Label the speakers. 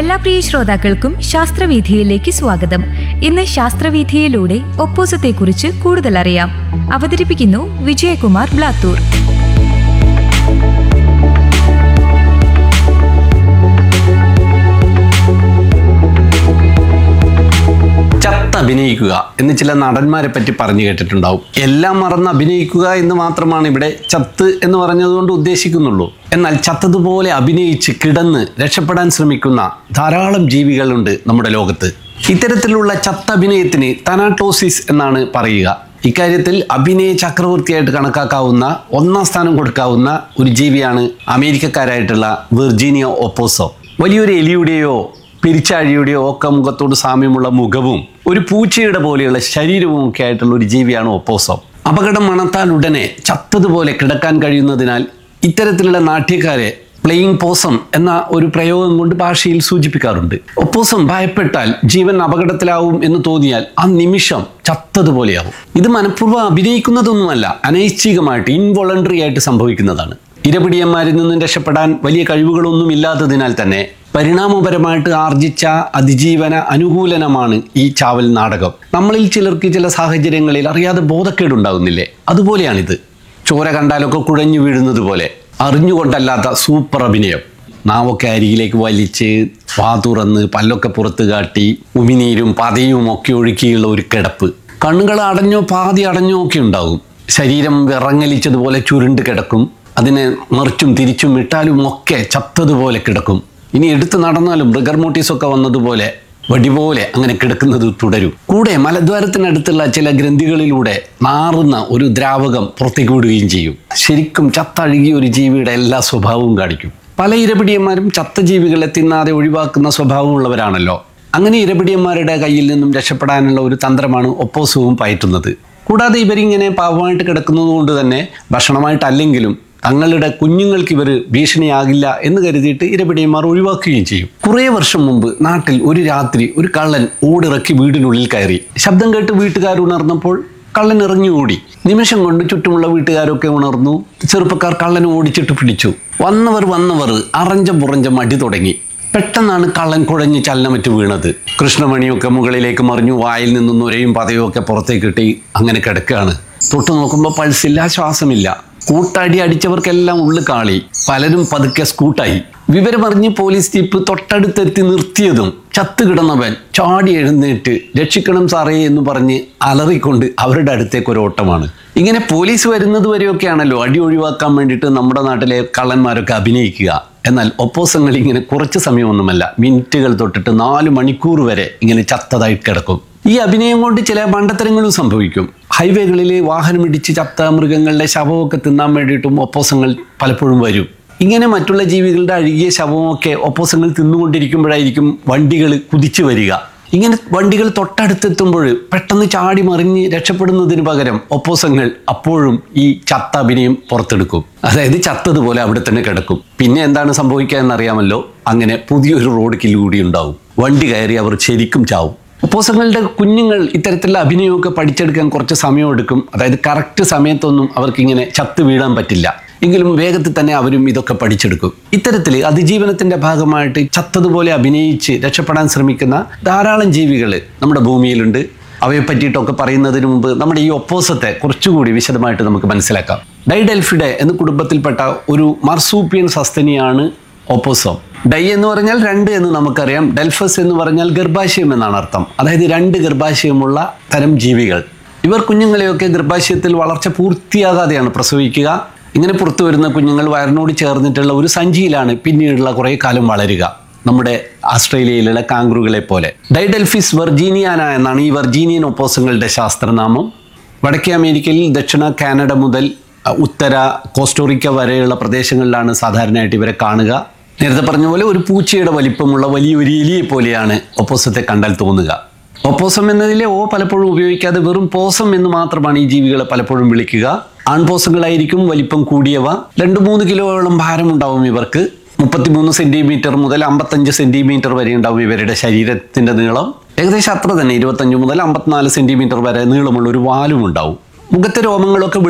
Speaker 1: എല്ലാ പ്രിയ ശ്രോതാക്കൾക്കും ശാസ്ത്രവീഥിയിലേക്ക് സ്വാഗതം ഇന്ന് ശാസ്ത്രവീഥിയിലൂടെ ഒപ്പോസത്തെക്കുറിച്ച് കൂടുതൽ അറിയാം അവതരിപ്പിക്കുന്നു വിജയകുമാർ ബ്ലാത്തൂർ
Speaker 2: ചത്ത് അഭിനയിക്കുക എന്ന് ചില നടന്മാരെ പറ്റി പറഞ്ഞു കേട്ടിട്ടുണ്ടാവും എല്ലാം മറന്ന് അഭിനയിക്കുക എന്ന് മാത്രമാണ് ഇവിടെ ചത്ത് എന്ന് പറഞ്ഞതുകൊണ്ട് ഉദ്ദേശിക്കുന്നുള്ളൂ എന്നാൽ ചത്തതുപോലെ അഭിനയിച്ച് കിടന്ന് രക്ഷപ്പെടാൻ ശ്രമിക്കുന്ന ധാരാളം ജീവികളുണ്ട് നമ്മുടെ ലോകത്ത് ഇത്തരത്തിലുള്ള ചത്ത അഭിനയത്തിന് തനാട്ടോസിസ് എന്നാണ് പറയുക ഇക്കാര്യത്തിൽ അഭിനയ ചക്രവർത്തിയായിട്ട് കണക്കാക്കാവുന്ന ഒന്നാം സ്ഥാനം കൊടുക്കാവുന്ന ഒരു ജീവിയാണ് അമേരിക്കക്കാരായിട്ടുള്ള വിർജീനിയ ഒപ്പോസോ വലിയൊരു എലിയുടെയോ പെരിച്ചാഴിയുടെയോ ഒക്കെ മുഖത്തോട് സാമ്യമുള്ള മുഖവും ഒരു പൂച്ചയുടെ പോലെയുള്ള ശരീരവും ഒക്കെ ആയിട്ടുള്ള ഒരു ജീവിയാണ് ഒപ്പോസം അപകടം മണത്താൽ ഉടനെ ചത്തതുപോലെ കിടക്കാൻ കഴിയുന്നതിനാൽ ഇത്തരത്തിലുള്ള നാട്യക്കാരെ പ്ലെയിങ് പോസം എന്ന ഒരു പ്രയോഗം കൊണ്ട് ഭാഷയിൽ സൂചിപ്പിക്കാറുണ്ട് ഒപ്പോസം ഭയപ്പെട്ടാൽ ജീവൻ അപകടത്തിലാവും എന്ന് തോന്നിയാൽ ആ നിമിഷം ചത്തതുപോലെയാവും ഇത് മനഃപൂർവ്വം അഭിനയിക്കുന്നതൊന്നുമല്ല അനൈച്ഛികമായിട്ട് ഇൻവോളണ്ടറി ആയിട്ട് സംഭവിക്കുന്നതാണ് ഇരപിടിയന്മാരിൽ നിന്നും രക്ഷപ്പെടാൻ വലിയ കഴിവുകളൊന്നും ഇല്ലാത്തതിനാൽ തന്നെ പരിണാമപരമായിട്ട് ആർജിച്ച അതിജീവന അനുകൂലനമാണ് ഈ ചാവൽ നാടകം നമ്മളിൽ ചിലർക്ക് ചില സാഹചര്യങ്ങളിൽ അറിയാതെ ബോധക്കേടുണ്ടാകുന്നില്ലേ അതുപോലെയാണിത് ചോര കണ്ടാലൊക്കെ കുഴഞ്ഞു വീഴുന്നത് പോലെ അറിഞ്ഞുകൊണ്ടല്ലാത്ത സൂപ്പർ അഭിനയം നാവൊക്കെ അരികിലേക്ക് വലിച്ച് വാ തുറന്ന് പല്ലൊക്കെ പുറത്ത് കാട്ടി ഉമിനീരും പതയും ഒക്കെ ഒഴുക്കിയുള്ള ഒരു കിടപ്പ് കണ്ണുകൾ അടഞ്ഞോ പാതി അടഞ്ഞോ ഒക്കെ ഉണ്ടാകും ശരീരം വിറങ്ങലിച്ചതുപോലെ ചുരുണ്ട് കിടക്കും അതിനെ മറിച്ചും തിരിച്ചും ഇട്ടാലും ഒക്കെ ചത്തതുപോലെ കിടക്കും ഇനി എടുത്തു നടന്നാലും റിഗർമോട്ടീസൊക്കെ വന്നതുപോലെ വടിപോലെ അങ്ങനെ കിടക്കുന്നത് തുടരും കൂടെ മലദ്വാരത്തിനടുത്തുള്ള ചില ഗ്രന്ഥികളിലൂടെ നാറുന്ന ഒരു ദ്രാവകം പുറത്തേക്ക് വിടുകയും ചെയ്യും ശരിക്കും ചത്തഴുകിയ ഒരു ജീവിയുടെ എല്ലാ സ്വഭാവവും കാണിക്കും പല ഇരപിടിയന്മാരും ചത്ത ജീവികളെ തിന്നാതെ ഒഴിവാക്കുന്ന സ്വഭാവമുള്ളവരാണല്ലോ അങ്ങനെ ഇരപിടിയന്മാരുടെ കയ്യിൽ നിന്നും രക്ഷപ്പെടാനുള്ള ഒരു തന്ത്രമാണ് ഒപ്പോസവും പയറ്റുന്നത് കൂടാതെ ഇവരിങ്ങനെ പാവമായിട്ട് കിടക്കുന്നത് കൊണ്ട് തന്നെ ഭക്ഷണമായിട്ടല്ലെങ്കിലും തങ്ങളുടെ കുഞ്ഞുങ്ങൾക്ക് ഇവർ ഭീഷണിയാകില്ല എന്ന് കരുതിയിട്ട് ഇരപിടിയന്മാർ ഒഴിവാക്കുകയും ചെയ്യും കുറേ വർഷം മുമ്പ് നാട്ടിൽ ഒരു രാത്രി ഒരു കള്ളൻ ഓടിറക്കി വീടിനുള്ളിൽ കയറി ശബ്ദം കേട്ട് വീട്ടുകാർ ഉണർന്നപ്പോൾ കള്ളൻ ഇറങ്ങി ഓടി നിമിഷം കൊണ്ട് ചുറ്റുമുള്ള വീട്ടുകാരൊക്കെ ഉണർന്നു ചെറുപ്പക്കാർ കള്ളനെ ഓടിച്ചിട്ട് പിടിച്ചു വന്നവർ വന്നവർ അറഞ്ചം പുറഞ്ചം അടി തുടങ്ങി പെട്ടെന്നാണ് കള്ളൻ കുഴഞ്ഞ് ചലനമറ്റ് വീണത് കൃഷ്ണമണിയൊക്കെ മുകളിലേക്ക് മറിഞ്ഞു വായിൽ നിന്നും നുരയും പതയും ഒക്കെ പുറത്തേക്ക് കിട്ടി അങ്ങനെ കിടക്കുകയാണ് തൊട്ട് നോക്കുമ്പോൾ പൾസില്ല ശ്വാസമില്ല കൂട്ടടി അടിച്ചവർക്കെല്ലാം ഉള്ളു കാളി പലരും പതുക്കെ സ്കൂട്ടായി വിവരമറിഞ്ഞ് പോലീസ് ജീപ്പ് തൊട്ടടുത്തെത്തി നിർത്തിയതും ചത്തു കിടന്നവൻ ചാടി എഴുന്നേറ്റ് രക്ഷിക്കണം സാറേ എന്ന് പറഞ്ഞ് അലറിക്കൊണ്ട് അവരുടെ അടുത്തേക്ക് ഒരു ഓട്ടമാണ് ഇങ്ങനെ പോലീസ് വരുന്നത് വരെയൊക്കെയാണല്ലോ അടി ഒഴിവാക്കാൻ വേണ്ടിയിട്ട് നമ്മുടെ നാട്ടിലെ കള്ളന്മാരൊക്കെ അഭിനയിക്കുക എന്നാൽ ഒപ്പോസങ്ങൾ ഇങ്ങനെ കുറച്ച് സമയമൊന്നുമല്ല മിനിറ്റുകൾ തൊട്ടിട്ട് നാല് മണിക്കൂർ വരെ ഇങ്ങനെ ചത്തതായി കിടക്കും ഈ അഭിനയം കൊണ്ട് ചില മണ്ടത്തരങ്ങളും സംഭവിക്കും ഹൈവേകളിൽ വാഹനമിടിച്ച് ചത്ത മൃഗങ്ങളുടെ ശവമൊക്കെ തിന്നാൻ വേണ്ടിയിട്ടും ഒപ്പോസങ്ങൾ പലപ്പോഴും വരും ഇങ്ങനെ മറ്റുള്ള ജീവികളുടെ അഴുകിയ ശവമൊക്കെ ഒപ്പോസങ്ങൾ തിന്നുകൊണ്ടിരിക്കുമ്പോഴായിരിക്കും വണ്ടികൾ കുതിച്ചു വരിക ഇങ്ങനെ വണ്ടികൾ തൊട്ടടുത്തെത്തുമ്പോൾ പെട്ടെന്ന് ചാടി മറിഞ്ഞ് രക്ഷപ്പെടുന്നതിന് പകരം ഒപ്പോസങ്ങൾ അപ്പോഴും ഈ ചത്ത അഭിനയം പുറത്തെടുക്കും അതായത് ചത്തതുപോലെ അവിടെ തന്നെ കിടക്കും പിന്നെ എന്താണ് സംഭവിക്കുക എന്നറിയാമല്ലോ അങ്ങനെ പുതിയൊരു റോഡ് കില്ല് കൂടി ഉണ്ടാവും വണ്ടി കയറി അവർ ശരിക്കും ചാവും ഒപ്പോസങ്ങളുടെ കുഞ്ഞുങ്ങൾ ഇത്തരത്തിലുള്ള അഭിനയമൊക്കെ പഠിച്ചെടുക്കാൻ കുറച്ച് സമയമെടുക്കും അതായത് കറക്റ്റ് സമയത്തൊന്നും അവർക്കിങ്ങനെ ചത്ത് വീഴാൻ പറ്റില്ല എങ്കിലും വേഗത്തിൽ തന്നെ അവരും ഇതൊക്കെ പഠിച്ചെടുക്കും ഇത്തരത്തിൽ അതിജീവനത്തിന്റെ ഭാഗമായിട്ട് ചത്തതുപോലെ അഭിനയിച്ച് രക്ഷപ്പെടാൻ ശ്രമിക്കുന്ന ധാരാളം ജീവികൾ നമ്മുടെ ഭൂമിയിലുണ്ട് അവയെ പറ്റിയിട്ടൊക്കെ പറയുന്നതിന് മുമ്പ് നമ്മുടെ ഈ ഒപ്പോസത്തെ കുറച്ചുകൂടി വിശദമായിട്ട് നമുക്ക് മനസ്സിലാക്കാം ഡൈഡെൽഫിഡെ എന്ന കുടുംബത്തിൽപ്പെട്ട ഒരു മർസൂപ്പിയൻ സസ്തനിയാണ് ഒപ്പോസം ഡൈ എന്ന് പറഞ്ഞാൽ രണ്ട് എന്ന് നമുക്കറിയാം ഡെൽഫസ് എന്ന് പറഞ്ഞാൽ ഗർഭാശയം എന്നാണ് അർത്ഥം അതായത് രണ്ട് ഗർഭാശയമുള്ള തരം ജീവികൾ ഇവർ കുഞ്ഞുങ്ങളെയൊക്കെ ഗർഭാശയത്തിൽ വളർച്ച പൂർത്തിയാകാതെയാണ് പ്രസവിക്കുക ഇങ്ങനെ പുറത്തു വരുന്ന കുഞ്ഞുങ്ങൾ വയറിനോട് ചേർന്നിട്ടുള്ള ഒരു സഞ്ചിയിലാണ് പിന്നീടുള്ള കുറേ കാലം വളരുക നമ്മുടെ ആസ്ട്രേലിയയിലുള്ള കാങ്കുറുകളെ പോലെ ഡൈഡെൽഫിസ് വെർജീനിയാന എന്നാണ് ഈ വെർജീനിയൻ ഒപ്പോസങ്ങളുടെ ശാസ്ത്രനാമം വടക്കേ അമേരിക്കയിൽ ദക്ഷിണ കാനഡ മുതൽ അഹ്, ഉത്തര കോസ്റ്റോറിക്ക വരെയുള്ള പ്രദേശങ്ങളിലാണ് സാധാരണയായിട്ട് ഇവരെ കാണുക നേരത്തെ പറഞ്ഞ പോലെ ഒരു പൂച്ചയുടെ വലിപ്പമുള്ള വലിയൊരു എലിയെ പോലെയാണ് ഒപ്പോസത്തെ കണ്ടാൽ തോന്നുക ഒപ്പോസം എന്നതിലെ ഓ പലപ്പോഴും ഉപയോഗിക്കാതെ വെറും പോസം എന്ന് മാത്രമാണ് ഈ ജീവികളെ പലപ്പോഴും വിളിക്കുക ആൺപോസങ്ങളായിരിക്കും വലിപ്പം കൂടിയവ രണ്ട് മൂന്ന് കിലോയോളം ഭാരമുണ്ടാവും ഇവർക്ക് മുപ്പത്തിമൂന്ന് സെന്റിമീറ്റർ മുതൽ അമ്പത്തഞ്ച് സെന്റിമീറ്റർ വരെ ഉണ്ടാവും ഇവരുടെ ശരീരത്തിന്റെ നീളം ഏകദേശം അത്ര തന്നെ ഇരുപത്തഞ്ച് മുതൽ അമ്പത്തിനാല് സെന്റിമീറ്റർ വരെ നീളമുള്ള ഒരു വാലും ഉണ്ടാവും മുഖത്തെ രോമങ്ങളൊക്കെ